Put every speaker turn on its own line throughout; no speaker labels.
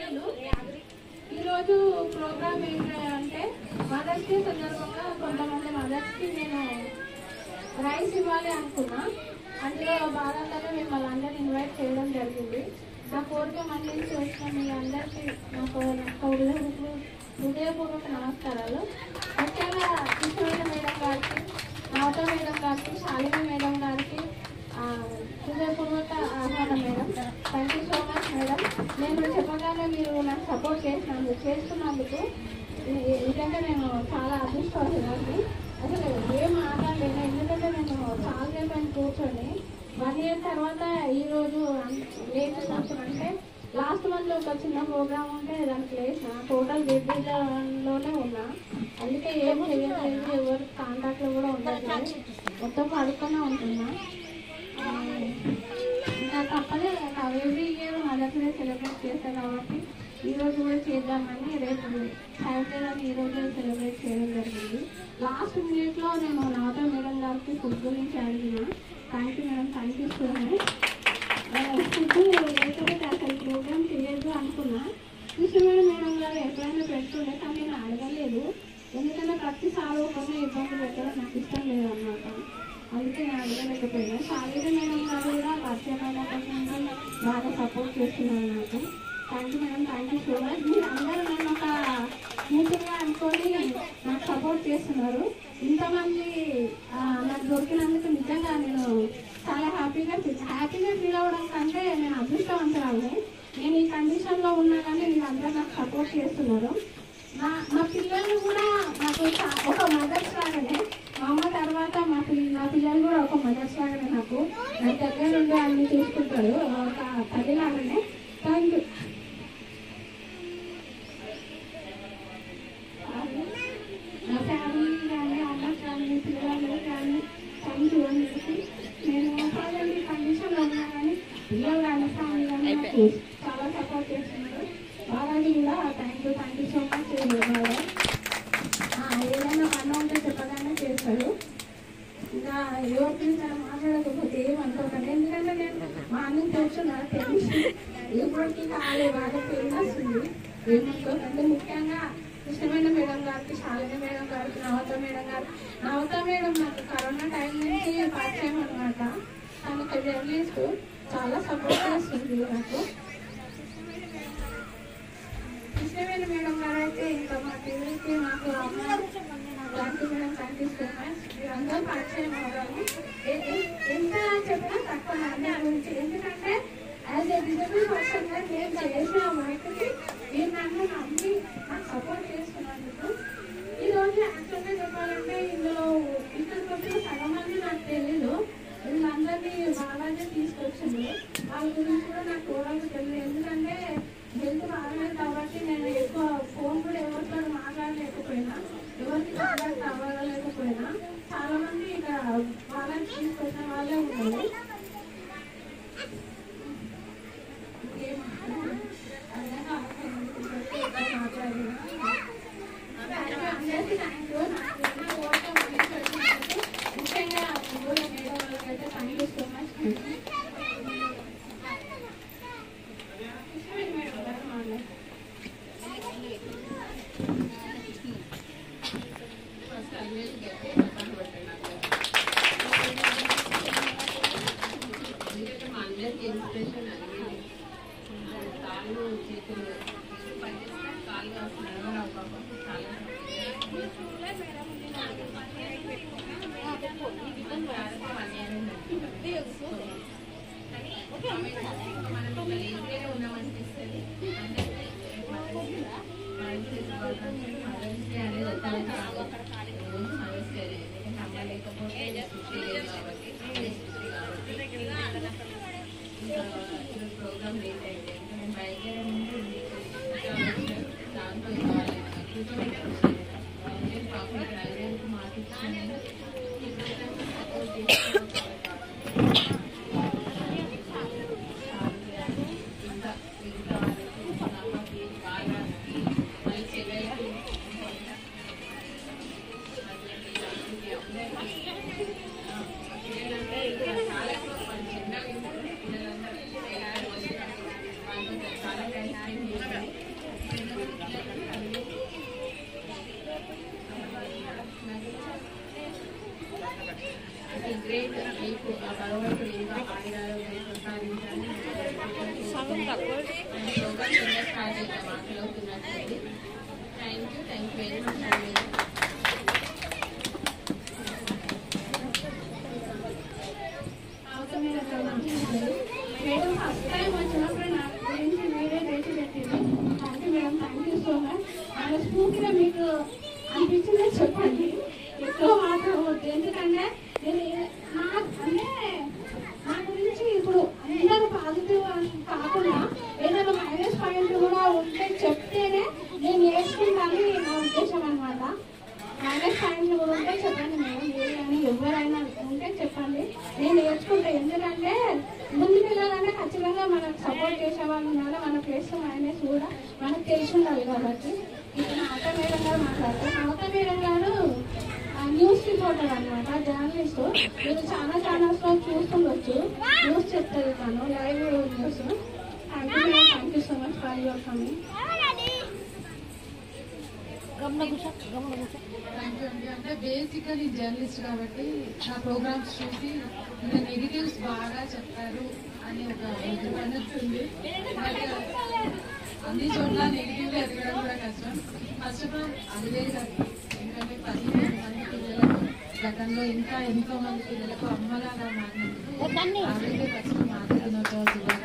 పిల్లలు ఈరోజు ప్రోగ్రామ్ ఏంటంటే మదర్స్ డే సందర్భంగా కొంతమంది మదర్స్ కి నేను రైస్ ఇవ్వాలి అనుకున్నా అందులో భాగంగానే మిమ్మల్ని అందరిని ఇన్వైట్ చేయడం జరిగింది నా కోరిక మళ్ళీ వచ్చిన మీ అందరికీ నాకు నాకు హృదయపూర్వక హృదయపూర్వక నమస్కారాలు ముఖ్యంగా కృష్ణ మేడం గారికి నవత మేడం గారికి శాలిని మేడం గారికి ఆ, హృదయపూర్వక ఆహ్వానం madam thank you so much madam నేను చెప్పగానే మీరు నాకు సపోర్ట్ చేసినందుకు చేస్తున్నందుకు ఇది- నిజంగా నేను చాలా అదృష్టవంతురాలి అసలు ఏం మాట్లాడలేను ఎందుకంటే నేను చాలా సేపు అయిన కూర్చొని వన్ ఇయర్ తర్వాత ఈ రోజు లేట్ సంవత్సరం అంటే లాస్ట్ మంత్ ఒక చిన్న ప్రోగ్రామ్ ఉంటే దానికి లేచిన టోటల్ లోనే ఉన్నా అందుకే ఏం చేయట్లేదు ఎవరు కాంటాక్ట్ లో కూడా ఉండట్లేదు మొత్తం పడుకునే ఉంటున్నా ఆ, ఇంకా తప్పదే every year mother's day celebrate చేస్తాం కాబట్టి ఈ రోజు కూడా చేద్దామని రేపు సాటర్డే అని ఈ రోజు సెలబ్రేట్ చేయడం జరిగింది లాస్ట్ మినిట్ లో నేను నవత మేడం గారికి ఫుడ్ గురించి అడిగిన thank you madam thank you so much food లేకపోతే అసలు ప్రోగ్రామ్ చేయొద్దు అనుకున్నా కృష్ణమేడం మేడం గారు ఎప్పుడైనా పెడుతుండే కానీ నేను అడగలేదు ఎందుకంటే ప్రతిసారి కొన్ని ఇబ్బంది పెట్టడం నాకు ఇష్టం లేదు అన్నమాట అందుకే నేను అడగలేకపోయినా శాలిని మేడం గారు కూడా పరిచయం అయినప్పటి నుండి బాగా సపోర్ట్ చేస్తున్నారు నాకు thank you madam thank you so much మీరు అందరూ నన్ను ఒక స్నేహితులుగా అనుకొని నాకు సపోర్ట్ చేస్తున్నారు ఇంతమంది ఆ, నాకు దొరికినందుకు నిజంగా నేను చాలా హ్యాపీగా ఫీల్ హ్యాపీగా ఫీల్ అవ్వడం కంటే నేను అదృష్టవంతురాలని నేను ఈ కండిషన్లో ఉన్నా కానీ మీరు అందరూ నాకు సపోర్ట్ చేస్తున్నారు నా మా పిల్లలు కూడా నాకు చా- ఒక మదర్స్ లాగానే మా అమ్మ తర్వాత మా పిల్ల నా పిల్లలు కూడా ఒక మదర్స్ లాగానే నాకు నా దగ్గర నుండి అన్ని చూసుకుంటారు ఒక తల్లి లాగానే థ్యాంక్ యూ నా ఫ్యామిలీ కానీ అమ్మ కానీ పిల్లలు కానీ థ్యాంక్ యూ అందరికీ నేను ప్రజెంట్ కండిషన్లో ఉన్నా కానీ పిల్లలు కానీ ఫ్యామిలీ కానీ నాకు చాలా సపోర్ట్ చేస్తున్నారు వాళ్ళని కూడా thank you thank you so much ఏదైనా పని ఉంటే చెప్పగానే చేస్తాడు ఇంకా ఎవరి గురించి అలా మాట్లాడకపోతే ఏమనుకోకండి ఎందుకంటే నేను మార్నింగ్ కూర్చున్నా తెలిసి ఎప్పటికీ కాలే బాగా పెయిన్ వస్తుంది ఏమనుకోకండి ముఖ్యంగా ఇష్టమైన మేడం గారికి శాలిని మేడం గారికి నవత మేడం గారు నవత మేడం నాకు కరోనా టైం నుంచి పరిచయం అనమాట తనకు జర్నలిస్ట్ చాలా సపోర్ట్ చేస్తుంది నాకు కృష్ణవేణి మేడం గారు అయితే ఇంకా మా పిల్లలకి మాకు అమ్మ thank you madam thank you so much మీరు అందరూ పరిచయం అవ్వాలి ఎ- ఎ- ఎంత చెప్పినా తక్కువ నా అందరి గురించి ఎందుకంటే యాజ్ ఎ డిజబుల్ పర్సన్ గా నేను చేసిన వర్క్కి మీరు నన్ను నమ్మి నాకు సపోర్ట్ చేస్తున్నందుకు ఈ రోజు యాక్చువల్గా చెప్పాలంటే ఇందులో ఇక్కడికి వచ్చిన సగం మంది నాకు తెలీదు వీళ్ళందరినీ బాలాజీ తీసుకొచ్చింది వాళ్ళ గురించి కూడా నాకు చూడాలని తెలియదు ఎందుకంటే హెల్త్ బాగాలేదు కాబట్టి నేను ఎక్కువ ఫోన్ కూడా ఎవరితో మాట్లాడలేకపోయినా ఎవరికి కాంటాక్ట్ అవ్వలేకపోయినా చాలా మంది ఇక వాళ్ళని తీసుకొచ్చిన వాళ్ళే ఉన్నారు ఇంకేం అర్థం కాకపోయింది. ఎక్కువ మాట్లాడినా. థ్యాంక్ యూ అందరికీ థ్యాంక్ యూ నాకు ఉన్న ఓట్ల మనిషి వచ్చినందుకు ముఖ్యంగా ఊళ్ళో మేడం వాళ్ళకైతే thank you so much madam గారు మాట్లాడారు
ఎందుకంటే మా అందరికి ఇన్స్పిరేషన్ అది కాళ్ళు చేతులు పనిచేస్తే కాళ్ళు నడవరావు పాపం చాలా మనం లేట్గానే ఉన్నామనిపిస్తుంది మదర్స్ డే అనేది వచ్చేది కాదు రోజు మదర్స్ డే ఎందుకంటే అమ్మ లేకపోతే సృష్టి లేదు కాబట్టి సృష్టి కాబట్టి ఇంకా ప్రోగ్రామ్ లేట్ అయింది నేను బయలుదేరే ముందు దాంట్లో ఇవ్వాలి నేను పాపం డ్రైవర్కి మాటిచ్చాను సపోర్ట్ చేస్తున్నాను ఇంకా మిగతా వాళ్ళకి పాపకి బాగా మళ్ళీ చెల్లెలకి పిల్లలంటే ఇంకా చాలా ఎక్కువ వాళ్ళు చిన్నగా ఉంటారు. పిల్లలందరూ ఎలా వస్తారు వాళ్ళతో చాలా టైం స్పెండ్ చేసింది గ్రేట్ మీకు ఆ భగవంతుడు ఇంకా ఆయురారోగ్యం ప్రసాదించాలని ప్రోగ్రామ్ స్టార్ట్ అయితే మాట్లాడుతున్నట్టు thank you thank you very much అండి
అవసరం మీద మేడం ఫస్ట్ టైం వచ్చినప్పుడు నా గురించి మీరే రేటు పెట్టింది thank you madam thank you so much మనస్ఫూర్తిగా మీకు అనిపించిందే చెప్పండి ఎక్కువ మాట్లాడవద్దు ఎందుకంటే నేను ఏ- నా అంటే నా గురించి ఇప్పుడు అందరూ పాజిటివ్ కాకుండా ఏదైనా మైనస్ పాయింట్ కూడా ఉంటే చెప్తేనే నేను నేర్చుకుంటానని నా ఉద్దేశం అనమాట మైనస్ పాయింట్లు కూడా ఉంటే చెప్పండి మేడం ఏ కానీ ఎవరైనా ఉంటే చెప్పండి నేను నేర్చుకుంటా ఎందుకంటే ముందుకు వెళ్ళాలంటే ఖచ్చితంగా మనకు సపోర్ట్ చేసే వాళ్ళు ఉండాలి మన ప్లస్ మైనస్ కూడా మనకు తెలిసి ఉండాలి కాబట్టి ఇప్పుడు నవత మేడం గారు మాట్లాడతారు నవత మేడం గారు ఆ, న్యూస్ రిపోర్టర్ అనమాట జర్నలిస్ట్ మీరు చాలా ఛానల్స్ లో చూస్తుండొచ్చు న్యూస్ చెప్తుంది తను live news thank you madam thank you so much for your coming
thank you అండి అంటే బేసికలీ జర్నలిస్ట్ కాబట్టి నా ప్రోగ్రామ్స్ చూసి ఇంకా నెగిటివ్స్ బాగా చెప్పారు అని ఒక అనుకుంది బట్ అన్ని చోట్ల నెగిటివ్ ఎదగడం కూడా కష్టం ఫస్ట్ ఆఫ్ ఆల్ అదివే కాదు ఎందుకంటే పదిహేను మంది పిల్లలకు గతంలో ఇంకా ఎంతో మంది పిల్లలకు అమ్మలాగా మారినందుకు ఆవిడే ఫస్ట్ మాట్లాడినతో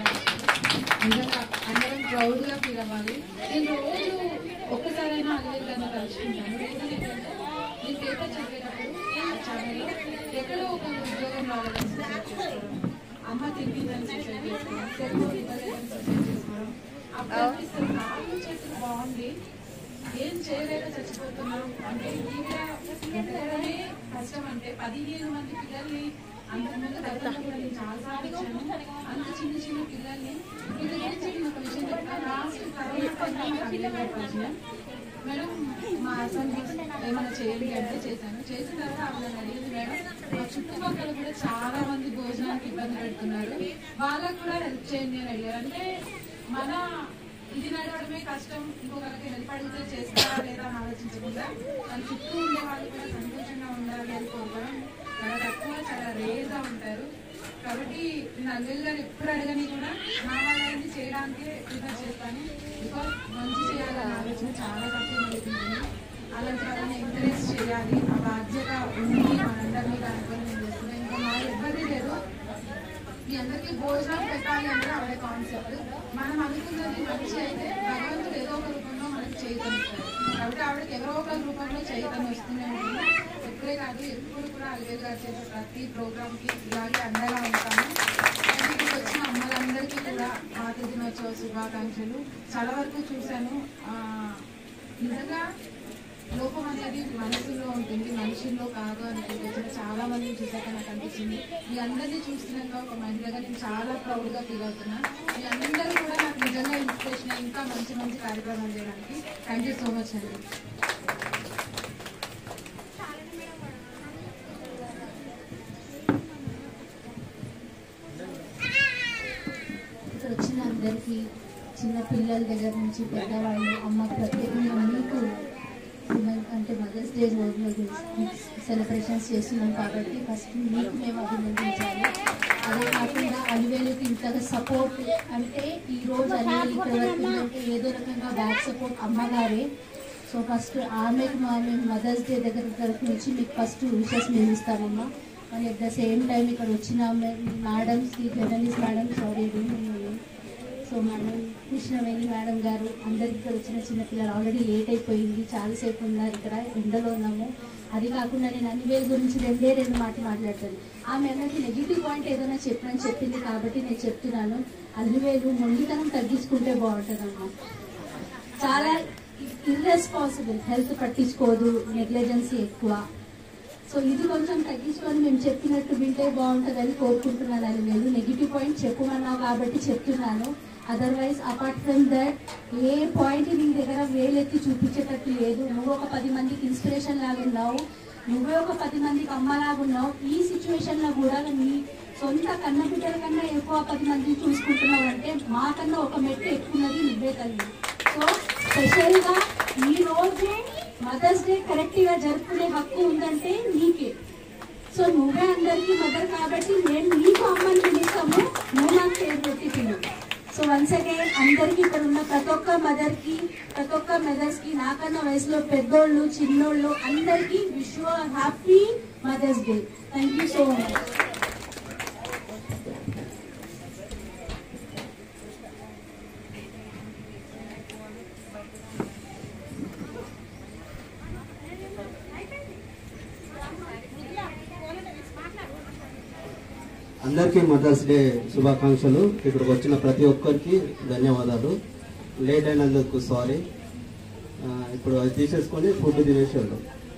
నిజంగా అందరం ప్రౌడ్ గా ఫీల్ అవ్వాలి నేను రోజు ఒక్కసారైనా అల్లెల్ గారిని కలుసుకుంటాను రీజన్ ఏంటంటే నేను పేపర్ చదివేటప్పుడు ఆ ఛానల్లో ఎక్కడో ఒక ఉద్యోగం రావాలని సూసైడ్ చేసుకోవడం అమ్మ తిరిగిందని సూసైడ్ చేసుకోవడం తెలుగు ఇవ్వలేదని సూసైడ్ చేసుకోవడం అప్పుడు అనిపిస్తుంది నాలుగు చెట్లు బాగుంది ఏం చేయలేక చచ్చిపోతున్నాం అంటే తీవ్ర ఎదగడమే కష్టం అంటే పదిహేను మంది పిల్లల్ని అంతకుముందు గతంలో కూడా నేను చాలాసార్లు ఇచ్చాను అంత చిన్న చిన్న పిల్లల్ని ఇది ఏం చేయండి ఒక విషయం చెప్తాను లాస్ట్ కరోనా పరిచయం మేడం మా అసలు ఏమైనా చేయండి అంటే చేశాను చేసిన తర్వాత ఆవిడ నన్ను అడిగింది మేడం మా చుట్టుపక్కల కూడా చాలా మంది భోజనానికి ఇబ్బంది పెడుతున్నారు వాళ్ళకు కూడా హెల్ప్ చేయండి అని అడిగారు అంటే మన ఇది నడవడమే కష్టం ఇంకొకరికి హెల్ప్ అడిగితే చేస్తారా లేదా అని ఆలోచించకుండా మన చుట్టూ ఉండే వాళ్ళు కూడా సంతోషంగా ఉండాలి అని కోరుకోవడం చాలా తక్కువ చాలా రేర్గా ఉంటారు కాబట్టి నేను అల్లుల్ గారు ఎప్పుడు అడగని కూడా నా వాళ్ళని చేయడానికే ప్రిఫర్ చేస్తాను బికాస్ మంచి చేయాలనే ఆలోచన చాలా తక్కువ మందికి ఉంటుంది అలాంటి వాళ్ళని ఎంకరేజ్ చేయాలి ఆ బాధ్యత ఉంది మనందరి మీద అనుకుని నేను చేస్తున్నాను ఇంకా మా ఇబ్బంది లేదు మీ అందరికీ భోజనం పెట్టాలి అంటే ఆవిడ కాన్సెప్ట్ మనం అనుకున్నది మంచి అయితే భగవంతుడు ఏదో ఒక రూపంలో మనకి చైతన్యస్తాడు కాబట్టి ఆవిడకి ఎవరో ఒక రూపంలో చైతన్యం వస్తూనే ఉంటుంది ఎప్పుడే కాదు ఎప్పుడు కూడా అలివేల్ గారు చేసే ప్రతి ప్రోగ్రామ్ కి ఇలాగే అండగా ఉంటాము And ఇక్కడికి వచ్చిన అమ్మలందరికీ కూడా మాత దినోత్సవ శుభాకాంక్షలు చాలా వరకు చూశాను ఆ, నిజంగా లోపం అనేది మనసులో ఉంటుంది మనుషుల్లో కాదు అని చెప్పేసి చాలా మందిని చూసాక నాకు అనిపించింది మీ అందరినీ చూస్తున్నాక ఒక మహిళగా నేను చాలా ప్రౌడ్ గా ఫీల్ అవుతున్నా మీ అందరూ కూడా నాకు నిజంగా ఇన్స్పిరేషన్ ఇంకా మంచి మంచి కార్యక్రమాలు చేయడానికి థ్యాంక్ యూ సో మచ్ అండి
ఇక్కడ వచ్చిన అందరికీ చిన్న పిల్లల దగ్గర నుంచి పెద్దవాళ్ళు అమ్మ ప్రత్యేకంగా మీకు ఉమెన్ అంటే మదర్స్ డే రోజు సెలబ్రేషన్స్ చేస్తున్నాం కాబట్టి ఫస్ట్ మీకు మేము అభినందించాలి అదే కాకుండా అలివేలుకి ఇంతగా సపోర్ట్ అంటే ఈ రోజు అలివేలు ఇక్కడ వరకు ఉందంటే ఏదో రకంగా బ్యాక్ సపోర్ట్ అమ్మగారే సో ఫస్ట్ ఆమెకు మా మేము మదర్స్ డే దగ్గర తరఫు నుంచి మీకు ఫస్ట్ విషెస్ మేము ఇస్తామమ్మా మరి అట్ ద సేమ్ టైం ఇక్కడ వచ్చిన మేడమ్స్కి journalist madam sorry so madam Krishnaveni madam garu అందరికి ఇక్కడ వచ్చిన చిన్న పిల్లలు ఆల్రెడీ లేట్ అయిపోయింది చాలాసేపు ఉన్నారు ఇక్కడ ఎండలో ఉన్నాము అది కాకుండా నేను అనివేల్ గురించి రెండే రెండు మాటలు మాట్లాడతాను ఆమె అన్నది నెగిటివ్ పాయింట్ ఏదైనా చెప్పని చెప్పింది కాబట్టి నేను చెప్తున్నాను అల్లివేలు మొండితనం తగ్గించుకుంటే బాగుంటుందమ్మా చాలా ఇర్రెస్పాన్సిబుల్ హెల్త్ పట్టించుకోదు నెగ్లిజెన్సీ ఎక్కువ సో ఇది కొంచెం తగ్గించుకొని మేము చెప్పినట్టు వింటే బాగుంటుందని కోరుకుంటున్నాను అని నేను నెగిటివ్ పాయింట్ చెప్పమన్నావు కాబట్టి చెప్తున్నాను otherwise apart from that a point నీ దగ్గర వేలెత్తి చూపించేటట్టు లేదు నువ్వు ఒక పది మందికి ఇన్స్పిరేషన్ లాగా ఉన్నావు నువ్వే ఒక పది మందికి అమ్మలాగా ఉన్నావు ఈ సిచ్యువేషన్ లో కూడా నీ సొంత కన్న బిడ్డల కన్నా ఎక్కువ పది మందిని చూసుకుంటున్నావు అంటే మాకన్నా ఒక మెట్టు ఎక్కున్నది నువ్వే తల్లి స్పెషల్ గా ఈ రోజు మదర్స్ డే కరెక్ట్ గా జరుపుకునే హక్కు ఉందంటే నీకే సో నువ్వే అందరికీ మదర్ కాబట్టి నేను నీకు అమ్మని పిలుస్తాము నువ్వు నాకు పేరు పెట్టి పిలు సో వన్స్ అగైన్ అందరికి ఇక్కడ ఉన్న ప్రతి ఒక్క మదర్ కి ప్రతి ఒక్క మదర్స్ కి నాకన్నా వయసులో పెద్దోళ్ళు చిన్నోళ్ళు అందరికి wish happy mother's day thank you so much
అందరికీ మదర్స్ డే శుభాకాంక్షలు ఇక్కడికి వచ్చిన ప్రతి ఒక్కరికి ధన్యవాదాలు లేట్ అయినందుకు సారీ ఆ, ఇప్పుడు అది తీసేసుకొని ఫుడ్ తినేసి వెళ్దాం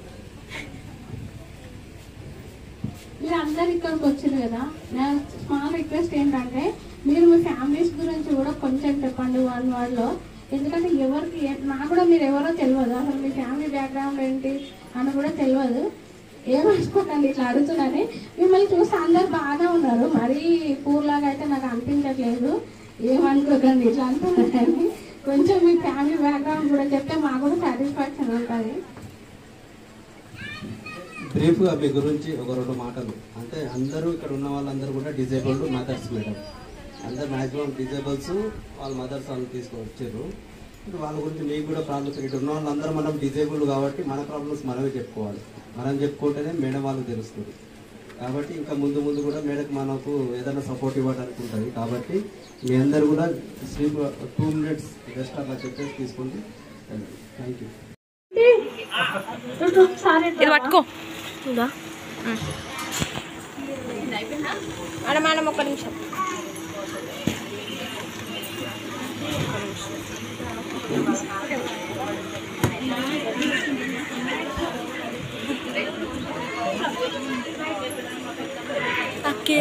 మీరు అందరు ఇక్కడికి వచ్చారు కదా నా స్మాల్ రిక్వెస్ట్ ఏంటంటే మీరు మీ ఫ్యామిలీస్ గురించి కూడా కొంచెం చెప్పండి వన్ వర్డ్ లో ఎందుకంటే ఎవరికి ఏ- నాకు కూడా మీరు ఎవరో తెలియదు అసలు మీ ఫ్యామిలీ బ్యాక్గ్రౌండ్ ఏంటి అని కూడా తెలియదు ఏమనుకోకండి ఇట్లా అడుగుతున్నానే మిమ్మల్ని చూస్తే అందరు బాగా ఉన్నారు మరీ పూర్లాగా అయితే నాకు అనిపించట్లేదు ఏమనుకోకండి ఇట్లా అంటున్నారని కొంచెం మీ ఫ్యామిలీ బ్యాక్గ్రౌండ్ కూడా చెప్తే మాకు కూడా సాటిస్ఫాక్షన్ ఉంటుంది
బ్రీఫ్గా మీ గురించి ఒక రెండు మాటలు అంటే అందరూ ఇక్కడ ఉన్న వాళ్ళందరూ కూడా డిజేబుల్డ్ మదర్స్ మేడం అందరు మ్యాక్సిమం డిజేబుల్స్ వాళ్ళ మదర్స్ వాళ్ళు తీసుకొచ్చారు ఇప్పుడు వాళ్ళ గురించి మీకు కూడా ప్రాబ్లమ్స్ ఇక్కడ ఉన్న వాళ్ళందరూ మనం డిజేబుల్డ్ కాబట్టి మన ప్రాబ్లమ్స్ మనమే చెప్పుకోవాలి మనం చెప్పుకుంటేనే మేడం వాళ్ళకి తెలుస్తుంది కాబట్టి ఇంకా ముందు ముందు కూడా మేడకు మనకు ఏదైనా సపోర్ట్ ఇవ్వడానికి ఉంటుంది కాబట్టి మీ అందరు కూడా స్లీప్ టూ మినిట్స్ జస్ట్ అట్లా చెప్పేసి తీసుకుంటే థ్యాంక్ యూ
ఇది పట్టుకో ఉందా మేడం మేడం ఒక్క నిమిషం అక్కే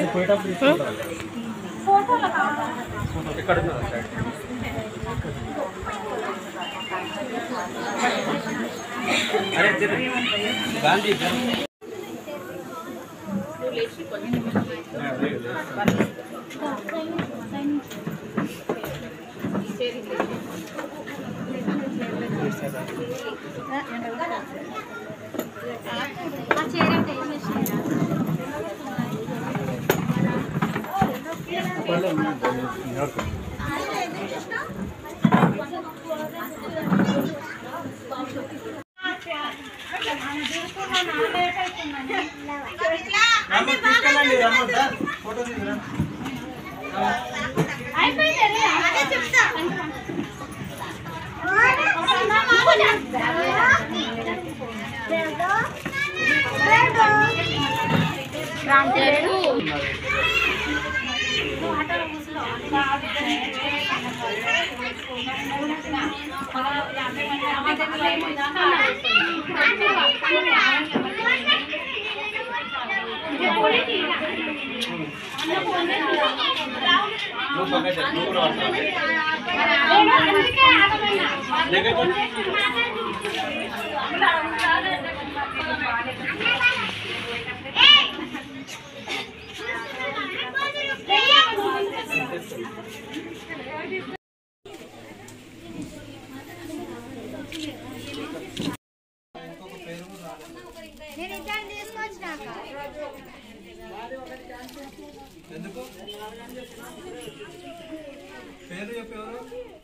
పేరు చెప్పేవారు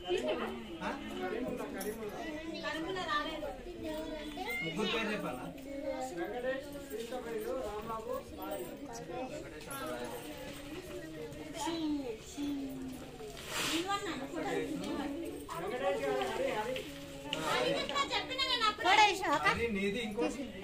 ముగ్గురు పేరు చెప్పాలా అది నీది ఇంకో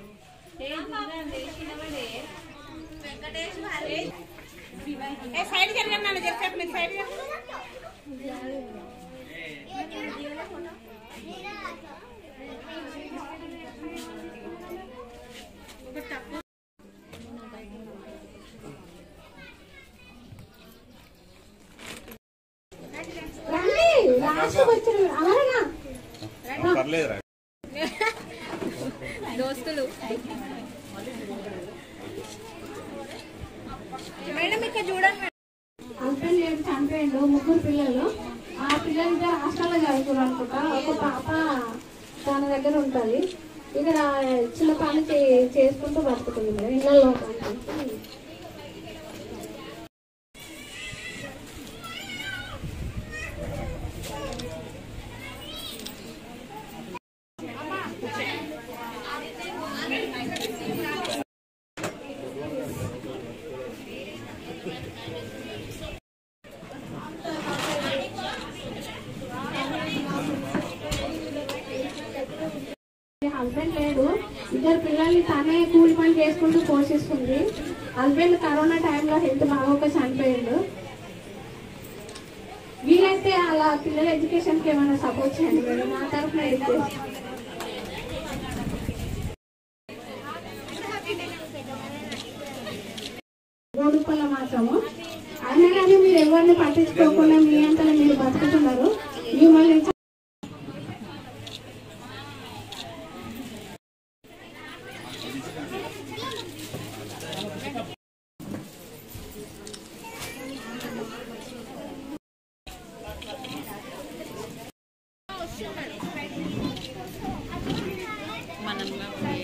రండి లాస్ట్ వచ్చారు అలాగా
దోస్తులు మేడం ఇక్కడ చూడండి
హస్బెండ్ లేడు చనిపోయిండు ముగ్గురు పిల్లలు ఆ పిల్లలు ఇద్దరు హాస్టల్లో చదువుతారు అనుకుంటా ఒక పాప దాని దగ్గర ఉంటుంది ఇక్కడ చిన్న పని చే- చేసుకుంటూ బతుకుతుంది మేడం ఇళ్ళల్లో పని చేసి. హస్బెండ్ లేడు ఇద్దరు పిల్లల్ని తనే కూలి పని చేసుకుంటూ పోషిస్తుంది హస్బెండ్ కరోనా టైంలో హెల్త్ బాగోక చనిపోయిండు వీలైతే అలా పిల్లల ఎడ్యుకేషన్కి ఏమైనా సపోర్ట్ చేయండి మేడం నా తరఫున హెల్ప్ చేస్తాను గోడుపల్ల మాత్రము అయినా కానీ మీరు ఎవరిని పట్టించుకోకుండా మీ అంతలో మీరు బతుకుతున్నారు మిమ్మల్ని
మనం